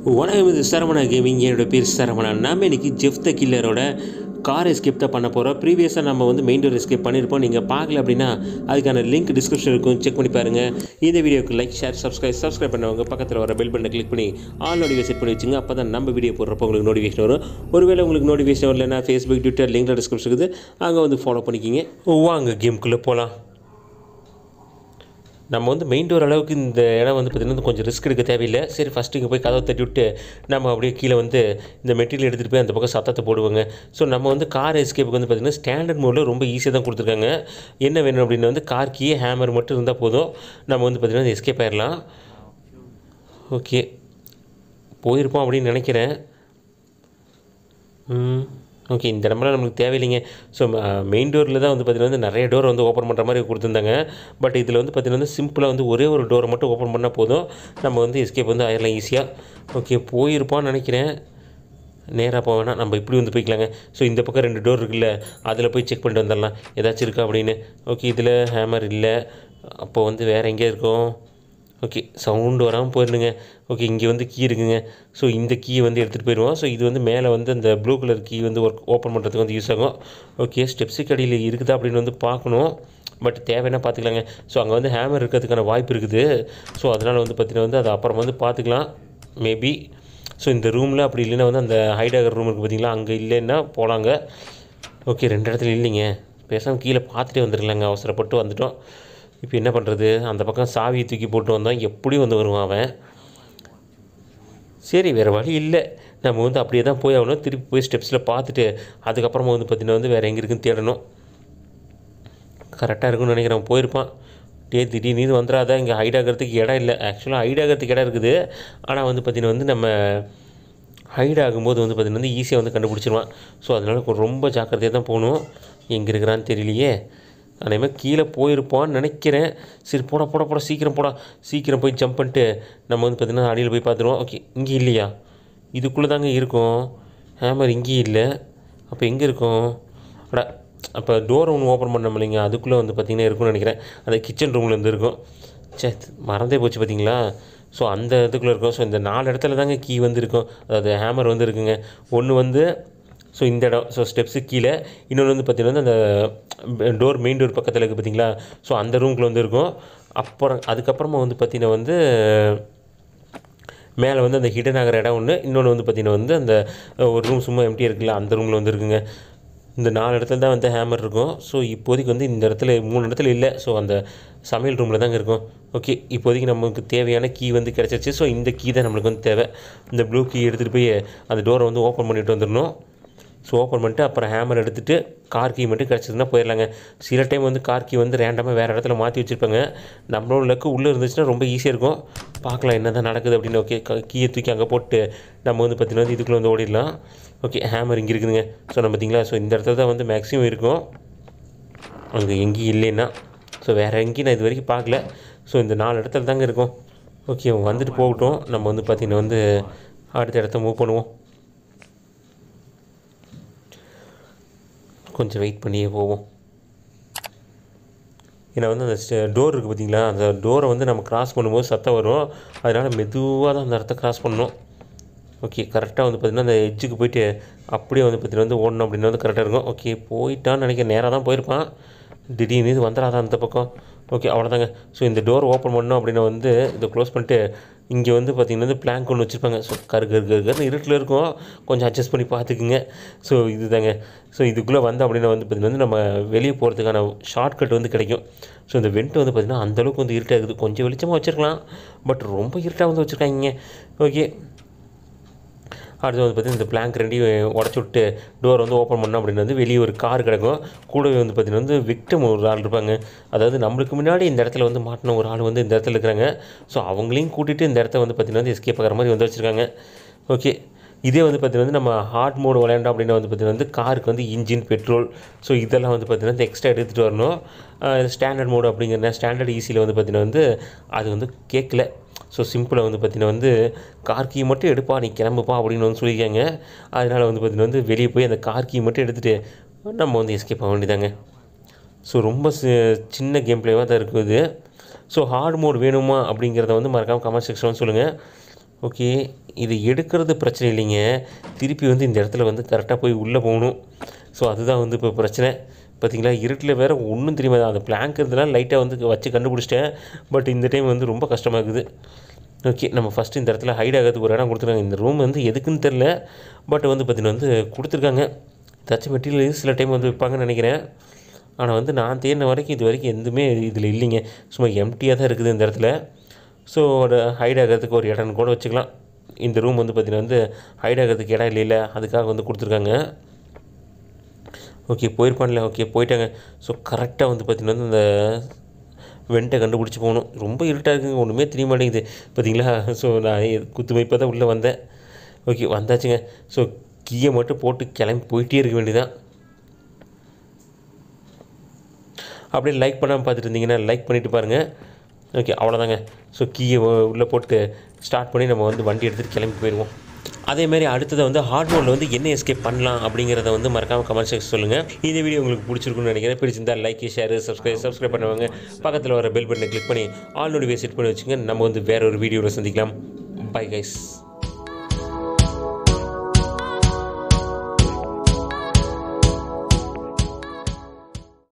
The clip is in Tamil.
வணக்கம் இது சரவணா கேமிங் என்னோட பேர் சரவணா நாம இன்னைக்கு ஜெஃப் த கில்லரோட கார் எஸ்கேப் தான் பண்ண போகிறோம் ப்ரீவியஸாக நம்ம வந்து மெயின் டோர் எஸ்கேப் பண்ணியிருப்போம் நீங்கள் பார்க்கல அப்படின்னா அதுக்கான லிங்க் டிஸ்கிரிப்ஷன் இருக்கும் செக் பண்ணி பாருங்கள் இந்த வீடியோக்கு லைக் ஷேர் சப்ஸ்கிரைப் சப்ஸ்கிரைப் பண்ணவங்க பக்கத்தில் வர பெல் பட்டனை கிளிக் பண்ணி ஆல் நோட்டிஃபிகேஷன் செட் பண்ணி வச்சுங்க அப்போ தான் நம்ம வீடியோ போடுறப்போ உங்களுக்கு நோட்டிஃபிகேஷன் வரும் ஒருவேளை உங்களுக்கு நோட்டிஃபிகேஷன் வரலன்னா ஃபேஸ்புக் ட்விட்டர் லிங்க்ல டிஸ்கிரிப்ஷன் இருக்குது அங்கே வந்து ஃபாலோ பண்ணிக்கிங்க வாங்க கேமுக்குள்ளே போகலாம் நம்ம வந்து மெயின் டோர் அளவுக்கு இந்த இடம் வந்து பார்த்திங்கன்னா கொஞ்சம் ரிஸ்க் எடுக்க தேவையில்லை சரி ஃபஸ்ட்டு இங்கே போய் கதவை தட்டி விட்டு நம்ம அப்படியே கீழே வந்து இந்த மெட்டீரியல் எடுத்துகிட்டு போய் அந்த பக்கம் சத்தத்தை போடுவாங்க ஸோ நம்ம வந்து கார் எஸ்கேப்புக்கு வந்து பார்த்திங்கன்னா ஸ்டாண்டர்ட் மோடில் ரொம்ப ஈஸியாக தான் கொடுத்துருக்காங்க என்ன வேணும் அப்படின்னு வந்து கார் கீ ஹேமர் மட்டும் இருந்தால் போதும் நம்ம வந்து பார்த்திங்கன்னா எஸ்கேப் ஆயிடலாம் ஓகே போயிருப்போம் அப்படின்னு நினைக்கிறேன் ம் ஓகே இந்த இடமெல்லாம் நம்மளுக்கு தேவையில்லைங்க ஸோ மெயின் டோரில் தான் வந்து பார்த்திங்கன்னா வந்து நிறைய டோர் வந்து ஓப்பன் பண்ணுற மாதிரி கொடுத்துருந்தாங்க பட் இதில் வந்து பார்த்திங்கன்னா வந்து சிம்பிளாக வந்து ஒரே ஒரு டோரை மட்டும் ஓப்பன் பண்ணால் போதும் நம்ம வந்து எஸ்கேப் வந்து ஆயிடலாம் ஈஸியாக ஓகே போயிருப்பான்னு நினைக்கிறேன் நேராக போக வேணாம் நம்ம இப்படி வந்து போய்க்கலாங்க ஸோ இந்த பக்கம் ரெண்டு டோர் இருக்குல்ல அதில் போய் செக் பண்ணிட்டு வந்துடலாம் ஏதாச்சும் இருக்கா அப்படின்னு ஓகே இதில் ஹேமர் இல்லை அப்போ வந்து வேறு எங்கே இருக்கும் ஓகே சவுண்டு வராமல் போயிருந்துங்க ஓகே இங்கே வந்து கீ இருக்குங்க ஸோ இந்த கீயை வந்து எடுத்துகிட்டு போயிடுவோம் ஸோ இது வந்து மேலே வந்து அந்த ப்ளூ கலர் கீ வந்து ஒர்க் ஓப்பன் பண்ணுறதுக்கு வந்து யூஸ் ஆகும் ஓகே ஸ்டெப்ஸுக்கு அடியில் இருக்குதா அப்படின்னு வந்து பார்க்கணும் பட் தேவைன்னா பார்த்துக்கலாங்க ஸோ அங்கே வந்து ஹேமர் இருக்கிறதுக்கான வாய்ப்பு இருக்குது ஸோ அதனால் வந்து பார்த்தீங்கன்னா வந்து அதை அப்புறம் வந்து பார்த்துக்கலாம் மேபி ஸோ இந்த ரூமில் அப்படி இல்லைன்னா வந்து அந்த ஹைடாகர் ரூம் இருக்குது பார்த்தீங்களா அங்கே இல்லைன்னா போகலாங்க ஓகே ரெண்டு இடத்துல இல்லைங்க பேசாமல் கீழே பார்த்துட்டே வந்துடலாங்க அவசரப்பட்டு வந்துட்டோம் இப்போ என்ன பண்ணுறது அந்த பக்கம் சாவியை தூக்கி போட்டு வந்தால் எப்படியும் வந்து வருவான் அவன் சரி வேறு வழி இல்லை நம்ம வந்து அப்படியே தான் போய் ஆகணும் திருப்பி போய் ஸ்டெப்ஸில் பார்த்துட்டு அதுக்கப்புறமா வந்து பார்த்திங்கன்னா வந்து வேறு எங்கே இருக்குன்னு தேடணும் கரெக்டாக இருக்கும்னு நினைக்கிறேன் போயிருப்பான் டே திடீர்னு வந்துடாத இங்கே ஹைட் ஆகிறதுக்கு இடம் இல்லை ஆக்சுவலாக ஹைட் ஆகிறதுக்கு இடம் இருக்குது ஆனால் வந்து பார்த்திங்கன்னா வந்து நம்ம ஹைட் ஆகும்போது வந்து பார்த்திங்கன்னா வந்து ஈஸியாக வந்து கண்டுபிடிச்சிருவான் ஸோ அதனால் ரொம்ப ஜாக்கிரதையாக தான் போகணும் எங்கே இருக்கிறான்னு தெரியலையே அதேமாதிரி கீழே போயிருப்பான்னு நினைக்கிறேன் சரி போட போட போட சீக்கிரம் போடா சீக்கிரம் போய் ஜம்ப் பண்ணிட்டு நம்ம வந்து பார்த்திங்கன்னா அடியில் போய் பார்த்துருவோம் ஓகே இங்கே இல்லையா இதுக்குள்ளே தாங்க இருக்கும் ஹேமர் இங்கேயும் இல்லை அப்போ எங்கே இருக்கும் அடா அப்போ டோர் ஒன்று ஓப்பன் பண்ணோம் இல்லைங்க அதுக்குள்ளே வந்து பார்த்திங்கன்னா இருக்கும்னு நினைக்கிறேன் அந்த கிச்சன் ரூமில் இருந்து இருக்கும் சே மறந்தே போச்சு பார்த்தீங்களா ஸோ அந்த இதுக்குள்ளே இருக்கும் ஸோ இந்த நாலு இடத்துல தாங்க கீ வந்து இருக்கும் அதாவது ஹேமர் வந்து இருக்குங்க ஒன்று வந்து ஸோ இந்த இடம் ஸோ ஸ்டெப்ஸு கீழே இன்னொன்று வந்து பார்த்திங்கன்னா அந்த டோர் மெயின் டோர் பக்கத்தில் இருக்குது பார்த்தீங்களா ஸோ அந்த ரூம்குள்ளே வந்து இருக்கும் அப்புறம் அதுக்கப்புறமா வந்து பார்த்திங்கன்னா வந்து மேலே வந்து அந்த ஹிடன் ஆகிற இடம் ஒன்று இன்னொன்று வந்து பார்த்திங்கன்னா வந்து அந்த ஒரு ரூம் சும்மா எம்டியாக இருக்குல்ல அந்த ரூமில் வந்து இருக்குங்க இந்த நாலு இடத்துல தான் வந்து ஹேமர் இருக்கும் ஸோ இப்போதைக்கு வந்து இந்த இடத்துல மூணு இடத்துல இல்லை ஸோ அந்த சமையல் ரூமில் தாங்க இருக்கும் ஓகே இப்போதைக்கு நமக்கு தேவையான கீ வந்து கிடச்சிருச்சு ஸோ இந்த கீ தான் நம்மளுக்கு வந்து தேவை இந்த ப்ளூ கீ எடுத்துகிட்டு போய் அந்த டோரை வந்து ஓப்பன் பண்ணிட்டு வந்துடணும் ஸோ ஓப்பன் பண்ணிட்டு அப்புறம் ஹேமர் எடுத்துகிட்டு கார் கீ மட்டும் கிடச்சதுன்னா போயிடலாங்க சில டைம் வந்து கார் கீ வந்து ரேண்டமாக வேறு இடத்துல மாற்றி வச்சுருப்பாங்க நம்மளோட லக்கு உள்ளே இருந்துச்சுன்னா ரொம்ப ஈஸியாக இருக்கும் பார்க்கலாம் என்ன தான் நடக்குது அப்படின்னு ஓகே கீயை தூக்கி அங்கே போட்டு நம்ம வந்து பார்த்திங்கன்னா வந்து இதுக்குள்ளே வந்து ஓடிடலாம் ஓகே ஹேமர் இங்கே இருக்குதுங்க ஸோ நம்ம பார்த்தீங்களா ஸோ இந்த இடத்துல தான் வந்து மேக்ஸிமம் இருக்கும் அங்கே எங்கேயும் இல்லைன்னா ஸோ வேறு எங்கேயும் நான் இது வரைக்கும் பார்க்கல ஸோ இந்த நாலு இடத்துல தாங்க இருக்கும் ஓகே வந்துட்டு போகட்டும் நம்ம வந்து பார்த்திங்கன்னா வந்து அடுத்த இடத்த மூவ் பண்ணுவோம் கொஞ்சம் வெயிட் பண்ணியே போவோம் ஏன்னா வந்து அந்த டோர் இருக்குது பார்த்தீங்களா அந்த டோரை வந்து நம்ம கிராஸ் பண்ணும்போது சத்தம் வரும் அதனால் மெதுவாக தான் அந்த இடத்த கிராஸ் பண்ணணும் ஓகே கரெக்டாக வந்து பார்த்திங்கன்னா அந்த எட்ஜுக்கு போயிட்டு அப்படியே வந்து பார்த்திங்கன்னா வந்து ஓடணும் அப்படின்னு வந்து கரெக்டாக இருக்கும் ஓகே போயிட்டான்னு நினைக்கிறேன் நேராக தான் போயிருப்பான் திடீர்னு இது வந்துடாதான் அந்த பக்கம் ஓகே அவ்வளோதாங்க ஸோ இந்த டோர் ஓப்பன் பண்ணோம் அப்படின்னு வந்து இதை க்ளோஸ் பண்ணிட்டு இங்கே வந்து பார்த்திங்கன்னா வந்து பிளாங்க் ஒன்று வச்சுருப்பாங்க ஸோ கரு கரு கரு கருன்னு இருட்டில் இருக்கும் கொஞ்சம் அட்ஜஸ்ட் பண்ணி பார்த்துக்குங்க ஸோ இதுதாங்க ஸோ இதுக்குள்ளே வந்து அப்படின்னா வந்து பார்த்திங்கன்னா வந்து நம்ம வெளியே போகிறதுக்கான ஷார்ட்கட் வந்து கிடைக்கும் ஸோ இந்த வெண்ட் வந்து பார்த்திங்கன்னா அந்தளவுக்கு வந்து இருட்டாக இருக்குது கொஞ்சம் வெளிச்சமாக வச்சுருக்கலாம் பட் ரொம்ப இருட்டாக வந்து வச்சுருக்காங்க ஓகே அடுத்து வந்து பார்த்திங்கன்னா இந்த பிளாங்க் ரெண்டையும் உடச்சி விட்டு டோர் வந்து ஓப்பன் பண்ணோம் அப்படின்னு வந்து வெளியே ஒரு கார் கிடக்கும் கூடவே வந்து பார்த்திங்கன்னா வந்து விக்டம் ஒரு ஆள் இருப்பாங்க அதாவது நம்மளுக்கு முன்னாடி இந்த இடத்துல வந்து மாட்டின ஒரு ஆள் வந்து இந்த இடத்துல இருக்கிறாங்க ஸோ அவங்களையும் கூட்டிகிட்டு இந்த இடத்த வந்து பார்த்திங்கன்னா வந்து எஸ்கேப் ஆகிற மாதிரி வந்து வச்சுருக்காங்க ஓகே இதே வந்து பார்த்திங்கன்னா வந்து நம்ம ஹார்ட் மோடு விளையாண்டோம் அப்படின்னா வந்து பார்த்திங்கன்னா வந்து காருக்கு வந்து இன்ஜின் பெட்ரோல் ஸோ இதெல்லாம் வந்து பார்த்திங்கன்னா வந்து எக்ஸ்ட்ரா எடுத்துகிட்டு வரணும் ஸ்டாண்டர்ட் மோடு அப்படிங்கிற ஸ்டாண்டர்ட் ஈஸியில் வந்து பார்த்திங்கன்னா வந்து அது வந்து கேட்கல ஸோ சிம்பிளாக வந்து பார்த்திங்கன்னா வந்து கார் கீ மட்டும் எடுப்பா நீ கிளம்புப்பா அப்படின்னு வந்து சொல்லியிருக்காங்க அதனால் வந்து பார்த்திங்கன்னா வந்து வெளியே போய் அந்த கார் கீ மட்டும் எடுத்துகிட்டு நம்ம வந்து எஸ்கேப் ஆக வேண்டியதாங்க ஸோ ரொம்ப சி- சின்ன கேம் பிளேவாக தான் இருக்குது இது ஸோ ஹார்ட் மோட் வேணுமா அப்படிங்கிறத வந்து மறக்காமல் கமெண்ட் செக்ஷன் சொல்லுங்கள் ஓகே இது எடுக்கிறது பிரச்சனை இல்லைங்க திருப்பி வந்து இந்த இடத்துல வந்து கரெக்டாக போய் உள்ளே போகணும் ஸோ அதுதான் வந்து இப்போ பிரச்சனை பார்த்தீங்களா இருட்டில் வேறு ஒன்றும் தெரியுமா அந்த பிளாங்க் இருந்தனால லைட்டாக வந்து வச்சு கண்டுபிடிச்சிட்டேன் பட் இந்த டைம் வந்து ரொம்ப கஷ்டமாக இருக்குது ஓகே நம்ம ஃபஸ்ட்டு இந்த இடத்துல ஹைட் ஆகிறதுக்கு ஒரு இடம் கொடுத்துருக்காங்க இந்த ரூம் வந்து எதுக்குன்னு தெரில பட் வந்து பார்த்தீங்கன்னா வந்து கொடுத்துருக்காங்க ஏதாச்சும் மெட்டீரியல் சில டைம் வந்து விற்பாங்கன்னு நினைக்கிறேன் ஆனால் வந்து நான் தேடின வரைக்கும் இது வரைக்கும் எதுவுமே இதில் இல்லைங்க சும்மா எம்டியாக தான் இருக்குது இந்த இடத்துல ஸோ ஹைட் ஆகிறதுக்கு ஒரு இடம்னு கூட வச்சுக்கலாம் இந்த ரூம் வந்து பார்த்திங்கன்னா வந்து ஹைட் ஆகிறதுக்கு இடம் இல்லைல்ல அதுக்காக வந்து கொடுத்துருக்காங்க ஓகே போயிருப்பான்ல ஓகே போயிட்டாங்க ஸோ கரெக்டாக வந்து பார்த்திங்கன்னா வந்து இந்த வெண்ட்டை கண்டுபிடிச்சி போகணும் ரொம்ப இருட்டாக இருக்குங்க ஒன்றுமே தெரிய மாட்டேங்குது பார்த்தீங்களா ஸோ நான் குத்து வைப்பாக தான் உள்ளே வந்தேன் ஓகே வந்தாச்சுங்க ஸோ கீயை மட்டும் போட்டு கிளம்பி போயிட்டே இருக்க வேண்டியதான் அப்படியே லைக் பண்ணாமல் பார்த்துட்டு இருந்தீங்கன்னா லைக் பண்ணிவிட்டு பாருங்கள் ஓகே அவ்வளோதாங்க ஸோ கீயை உள்ளே போட்டு ஸ்டார்ட் பண்ணி நம்ம வந்து வண்டி எடுத்துகிட்டு கிளம்பி போயிடுவோம் அதேமாரி அடுத்தது வந்து ஹார்ட் மோடில் வந்து என்ன எஸ்கேப் பண்ணலாம் அப்படிங்கிறத வந்து மறக்காமல் கமெண்ட் செக்ஷன் சொல்லுங்கள் இந்த வீடியோ உங்களுக்கு பிடிச்சிருக்குன்னு நினைக்கிறேன் பிடிச்சிருந்தா லைக் ஷேர் சப்ஸ்கிரைப் சப்ஸ்கிரைப் பண்ணுவாங்க பக்கத்தில் வர பெல் பட்டனை கிளிக் பண்ணி ஆல் நோட்டிஃபிகேஷன் செட் பண்ணி வச்சுங்க நம்ம வந்து வேற ஒரு வீடியோவில் சந்திக்கலாம் பை கைஸ்